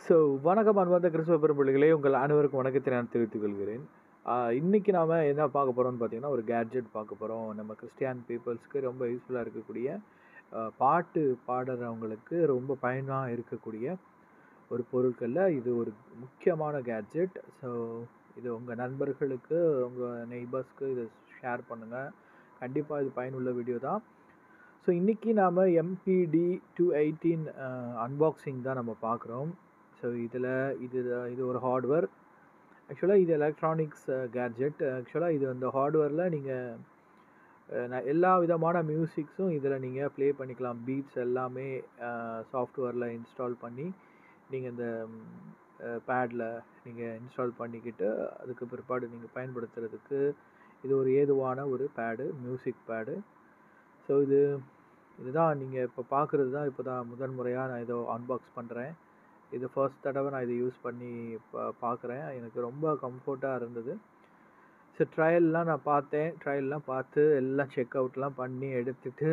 so வணக்கம் அன்பார்ந்த கிறிஸ்துவ பெரும்பிள்ளைகளே உங்கள் அனைவருக்கும் வணக்கத்தை நான் தெரிவித்துக் கொள்கிறேன் ஆஹ் இன்னைக்கு நாம் என்ன பார்க்க போகிறோம்னு பார்த்தீங்கன்னா ஒரு கேட்ஜெட் பார்க்க போகிறோம் நம்ம கிறிஸ்டியன் பீப்புள்ஸ்க்கு ரொம்ப யூஸ்ஃபுல்லாக இருக்கக்கூடிய ஆஹ் பாட்டு பாடுறவங்களுக்கு ரொம்ப பயனாக இருக்கக்கூடிய ஒரு பொருட்களில் இது ஒரு முக்கியமான கேட்ஜெட் ஸோ இது உங்கள் நண்பர்களுக்கு உங்கள் நெய்பர்ஸ்க்கு இதை ஷேர் பண்ணுங்கள் கண்டிப்பாக இது பயனுள்ள வீடியோ தான் ஸோ இன்றைக்கி நாம் எம்பிடி டூ எயிட்டீன் அன்பாக்சிங் தான் நம்ம பார்க்குறோம் ஸோ இதில் இது இது ஒரு ஹார்ட்வேர் ஆக்சுவலாக இது எலக்ட்ரானிக்ஸ் கேட்ஜெட் ஆக்சுவலாக இது அந்த ஹார்ட்வேரில் நீங்கள் எல்லா விதமான மியூசிக்ஸும் இதில் நீங்கள் ப்ளே பண்ணிக்கலாம் பீட்ஸ் எல்லாமே சாஃப்ட்வேரில் இன்ஸ்டால் பண்ணி நீங்கள் இந்த பேடில் நீங்கள் இன்ஸ்டால் பண்ணிக்கிட்டு அதுக்கு பிற்பாடு நீங்கள் பயன்படுத்துறதுக்கு இது ஒரு ஏதுவான ஒரு பேடு மியூசிக் பேடு ஸோ இது இதுதான் நீங்கள் இப்போ பார்க்குறது தான் இப்போ தான் முதன் முறையாக நான் இதோ அன்பாக்ஸ் பண்ணுறேன் இது ஃபர்ஸ்ட் தடவை நான் இதை யூஸ் பண்ணி பா பார்க்குறேன் எனக்கு ரொம்ப கம்ஃபர்ட்டாக இருந்தது ஸோ ட்ரையல்லாம் நான் பார்த்தேன் ட்ரையல்லாம் பார்த்து எல்லாம் செக் அவுட்லாம் பண்ணி எடுத்துட்டு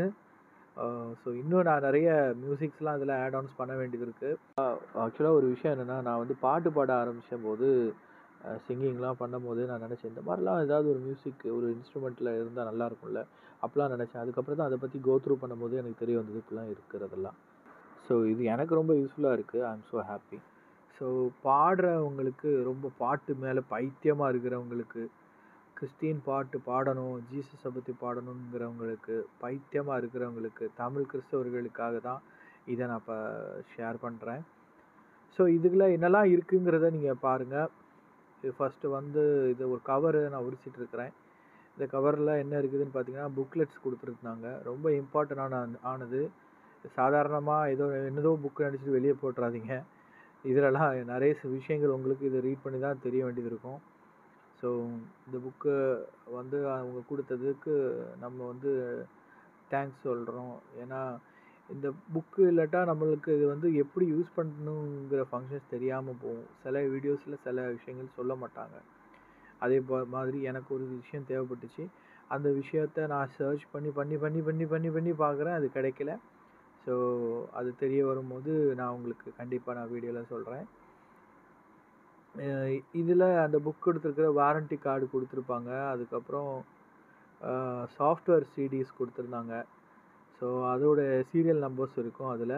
ஸோ இன்னும் நான் நிறைய மியூசிக்ஸ்லாம் அதில் ஆட் ஆன்ஸ் பண்ண வேண்டியது இருக்குது ஆக்சுவலாக ஒரு விஷயம் என்னென்னா நான் வந்து பாட்டு பாட ஆரம்பித்த போது சிங்கிங்லாம் பண்ணும்போது நான் நினச்சேன் இந்த மாதிரிலாம் ஏதாவது ஒரு மியூசிக் ஒரு இன்ஸ்ட்ருமெண்ட்டில் இருந்தால் நல்லா இருக்கும்ல அப்படிலாம் நினச்சேன் அதுக்கப்புறம் தான் அதை பற்றி கோ த்ரூ பண்ணும்போது எனக்கு தெரிய வந்தது இப்படிலாம் இருக்கிறதெல்லாம் ஸோ இது எனக்கு ரொம்ப யூஸ்ஃபுல்லாக இருக்குது I am so happy so பாடுறவங்களுக்கு ரொம்ப பாட்டு மேலே பைத்தியமாக இருக்கிறவங்களுக்கு கிறிஸ்டின் பாட்டு பாடணும் ஜீசஸை பற்றி பாடணுங்கிறவங்களுக்கு பைத்தியமாக இருக்கிறவங்களுக்கு தமிழ் கிறிஸ்தவர்களுக்காக தான் இதை நான் இப்போ ஷேர் பண்ணுறேன் ஸோ இதுக்குள்ள என்னெல்லாம் இருக்குங்கிறத நீங்கள் பாருங்கள் இது ஃபஸ்ட்டு வந்து இது ஒரு கவரு நான் உரிச்சிட்டு இருக்கிறேன் இந்த கவரில் என்ன இருக்குதுன்னு பார்த்தீங்கன்னா புக்லெட்ஸ் கொடுத்துருந்தாங்க ரொம்ப இம்பார்ட்டண்டான ஆனது சாதாரணமாக ஏதோ என்னதோ புக்கு நடிச்சுட்டு வெளியே போட்டுறாதீங்க இதிலலாம் நிறைய விஷயங்கள் உங்களுக்கு இதை ரீட் பண்ணி தான் தெரிய வேண்டியது இருக்கும் ஸோ இந்த புக்கு வந்து அவங்க கொடுத்ததுக்கு நம்ம வந்து தேங்க்ஸ் சொல்கிறோம் ஏன்னா இந்த புக்கு இல்லாட்டா நம்மளுக்கு இது வந்து எப்படி யூஸ் பண்ணணுங்கிற ஃபங்க்ஷன்ஸ் தெரியாமல் போகும் சில வீடியோஸில் சில விஷயங்கள் சொல்ல மாட்டாங்க அதே மாதிரி எனக்கு ஒரு விஷயம் தேவைப்பட்டுச்சு அந்த விஷயத்த நான் சர்ச் பண்ணி பண்ணி பண்ணி பண்ணி பண்ணி பண்ணி பார்க்குறேன் அது கிடைக்கல ஸோ அது தெரிய வரும்போது நான் உங்களுக்கு கண்டிப்பாக நான் வீடியோவில் சொல்கிறேன் இதில் அந்த புக் கொடுத்துருக்குற வாரண்ட்டி கார்டு கொடுத்துருப்பாங்க அதுக்கப்புறம் சாஃப்ட்வேர் சிடிஸ் கொடுத்துருந்தாங்க ஸோ அதோட சீரியல் நம்பர்ஸ் இருக்கும் அதில்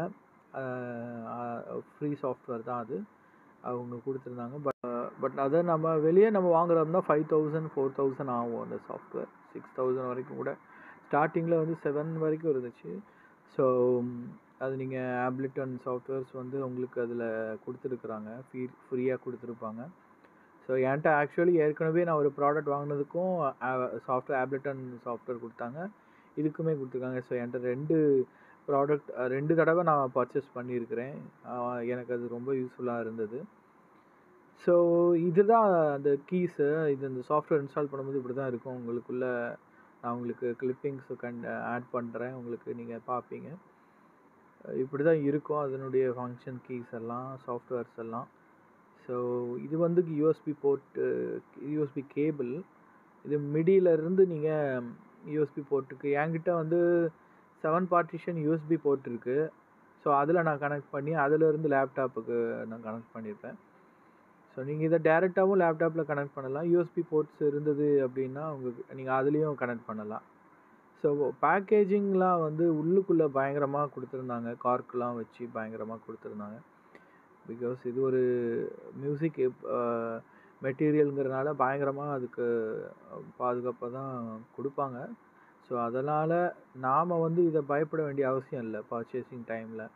ஃப்ரீ சாஃப்ட்வேர் தான் அது அவங்க கொடுத்துருந்தாங்க பட் பட் அதை நம்ம வெளியே நம்ம வாங்குறோம்னா ஃபைவ் தௌசண்ட் ஃபோர் தௌசண்ட் ஆகும் அந்த சாஃப்ட்வேர் சிக்ஸ் தௌசண்ட் வரைக்கும் கூட ஸ்டார்டிங்கில் வந்து செவன் வரைக்கும் இருந்துச்சு ஸோ அது நீங்கள் ஆப்லிட்டன் சாஃப்ட்வேர்ஸ் வந்து உங்களுக்கு அதில் கொடுத்துருக்குறாங்க ஃப்ரீ ஃப்ரீயாக கொடுத்துருப்பாங்க ஸோ என்கிட்ட ஆக்சுவலி ஏற்கனவே நான் ஒரு ப்ராடக்ட் வாங்கினதுக்கும் சாஃப்ட்வேர் ஆப்லிட்டன் சாஃப்ட்வேர் கொடுத்தாங்க இதுக்குமே கொடுத்துருக்காங்க ஸோ என்கிட்ட ரெண்டு ப்ராடக்ட் ரெண்டு தடவை நான் பர்ச்சேஸ் பண்ணியிருக்கிறேன் எனக்கு அது ரொம்ப யூஸ்ஃபுல்லாக இருந்தது ஸோ இதுதான் அந்த கீஸு இது இந்த சாஃப்ட்வேர் இன்ஸ்டால் பண்ணும்போது இப்படி தான் இருக்கும் உங்களுக்குள்ள நான் உங்களுக்கு கிளிப்பிங்ஸ் கண் ஆட் பண்ணுறேன் உங்களுக்கு நீங்கள் பார்ப்பீங்க இப்படி தான் இருக்கும் அதனுடைய ஃபங்க்ஷன் கீஸ் எல்லாம் சாஃப்ட்வேர்ஸ் எல்லாம் ஸோ இது வந்து யூஎஸ்பி போர்ட்டு யூஎஸ்பி கேபிள் இது மிடியிலேருந்து நீங்கள் யூஎஸ்பி போர்ட்டுக்கு என்கிட்ட வந்து செவன் பார்ட்டிஷன் யூஎஸ்பி போர்ட் இருக்குது ஸோ அதில் நான் கனெக்ட் பண்ணி அதிலேருந்து லேப்டாப்புக்கு நான் கனெக்ட் பண்ணியிருப்பேன் ஸோ நீங்கள் இதை டேரெக்டாகவும் லேப்டாப்பில் கனெக்ட் பண்ணலாம் யூஎஸ்பி போர்ட்ஸ் இருந்தது அப்படின்னா உங்களுக்கு நீங்கள் அதுலேயும் கனெக்ட் பண்ணலாம் ஸோ பேக்கேஜிங்லாம் வந்து உள்ளுக்குள்ளே பயங்கரமாக கொடுத்துருந்தாங்க கார்க்கெலாம் வச்சு பயங்கரமாக கொடுத்துருந்தாங்க பிகாஸ் இது ஒரு மியூசிக் மெட்டீரியலுங்கிறனால பயங்கரமாக அதுக்கு பாதுகாப்பாக தான் கொடுப்பாங்க ஸோ அதனால் நாம் வந்து இதை பயப்பட வேண்டிய அவசியம் இல்லை பர்ச்சேசிங் டைமில்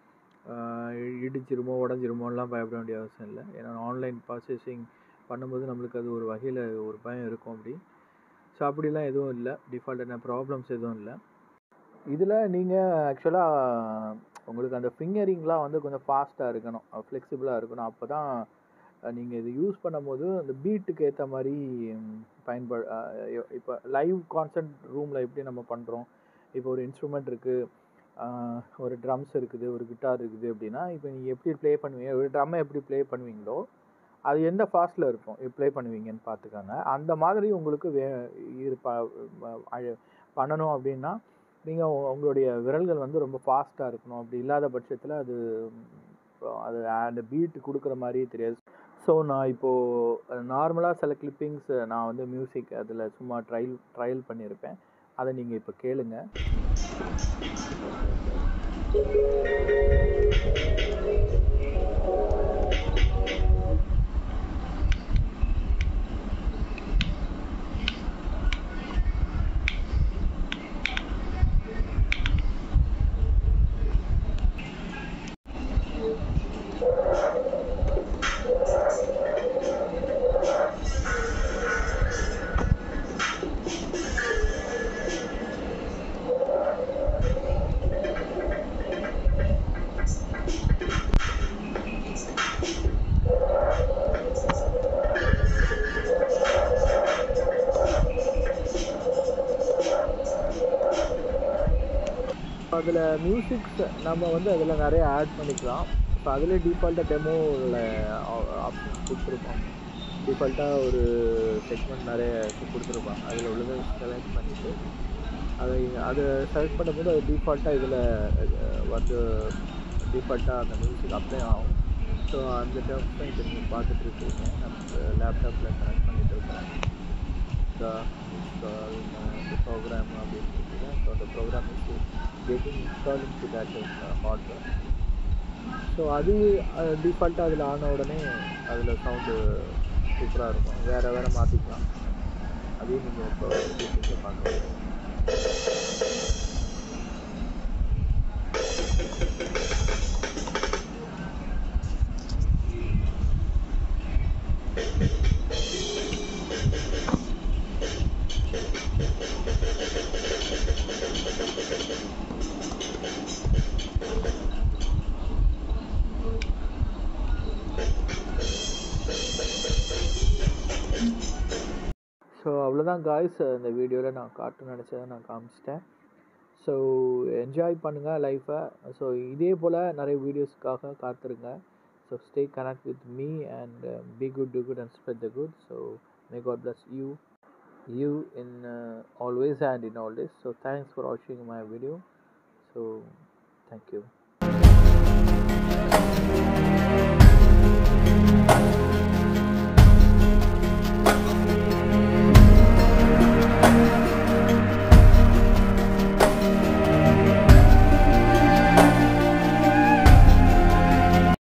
இடிச்சிருமோ உடஞ்சிருமோலாம் பயப்பட வேண்டிய அவசியம் இல்லை ஏன்னா ஆன்லைன் பர்ச்சேசிங் பண்ணும்போது நம்மளுக்கு அது ஒரு வகையில் ஒரு பயம் இருக்கும் அப்படி ஸோ அப்படிலாம் எதுவும் இல்லை டிஃபால்ட்டான ப்ராப்ளம்ஸ் எதுவும் இல்லை இதில் நீங்கள் ஆக்சுவலாக உங்களுக்கு அந்த ஃபிங்கரிங்லாம் வந்து கொஞ்சம் ஃபாஸ்ட்டாக இருக்கணும் ஃப்ளெக்சிபிளாக இருக்கணும் அப்போ தான் நீங்கள் இது யூஸ் பண்ணும்போது அந்த பீட்டுக்கு ஏற்ற மாதிரி பயன்படு இப்போ லைவ் கான்சர்ட் ரூமில் எப்படி நம்ம பண்ணுறோம் இப்போ ஒரு இன்ஸ்ட்ருமெண்ட் இருக்குது ஒரு ட்ரம்ஸ் இருக்குது ஒரு கிட்டார் இருக்குது அப்படின்னா இப்போ நீங்கள் எப்படி ப்ளே பண்ணுவீங்க ஒரு ட்ரம்மை எப்படி ப்ளே பண்ணுவீங்களோ அது எந்த ஃபாஸ்ட்டில் இருக்கும் ப்ளே பண்ணுவீங்கன்னு பார்த்துக்கோங்க அந்த மாதிரி உங்களுக்கு வே பண்ணணும் அப்படின்னா நீங்கள் உங்களுடைய விரல்கள் வந்து ரொம்ப ஃபாஸ்ட்டாக இருக்கணும் அப்படி இல்லாத பட்சத்தில் அது அது அந்த பீட் கொடுக்குற மாதிரியே தெரியாது ஸோ நான் இப்போது நார்மலாக சில கிளிப்பிங்ஸ் நான் வந்து மியூசிக் அதில் சும்மா ட்ரையல் ட்ரையல் பண்ணியிருப்பேன் அதை நீங்கள் இப்போ கேளுங்க அதில் மியூசிக்ஸ் நம்ம வந்து அதில் நிறைய ஆட் பண்ணிக்கலாம் இப்போ அதில் டிஃபால்ட்டாக டெமோவில் ஆப்ஷன்ஸ் கொடுத்துருப்போம் டிஃபால்ட்டாக ஒரு செக்மெண்ட் நிறைய கொடுத்துருப்பாங்க அதில் உள்ளதை செலக்ட் பண்ணிவிட்டு அதை அதை செலக்ட் பண்ணும்போது அது டிஃபால்ட்டாக இதில் வந்து டிஃபால்ட்டாக அந்த மியூசிக் அப்ளை ஆகும் ஸோ அந்த டேர்ம்ஸ் தான் இப்போ நீங்கள் பார்த்துட்டு இருக்கீங்க நம்ம லேப்டாப்பில் கனெக்ட் பண்ணிட்டு இருக்கிறேன் the program அப்படின்னு சொல்லிட்டு ஸோ அந்த program is getting install in to that hardware so அது டிஃபால்ட்டாக அதில் ஆன உடனே அதில் சவுண்டு சூப்பராக இருக்கும் வேறு வேறு மாற்றிக்கலாம் அதையும் நீங்கள் இப்போ பார்க்கலாம் ஸோ அவ்வளோதான் காய்ஸ் இந்த வீடியோவில் நான் காட்ட நினச்சதை நான் காமிச்சிட்டேன் ஸோ என்ஜாய் பண்ணுங்கள் லைஃப்பை ஸோ இதே போல் நிறைய வீடியோஸ்க்காக காத்துருங்க so stay connect with me and be good to good and spread the good so may God bless you you in always and in all days so thanks for வாட்சிங் my video so thank you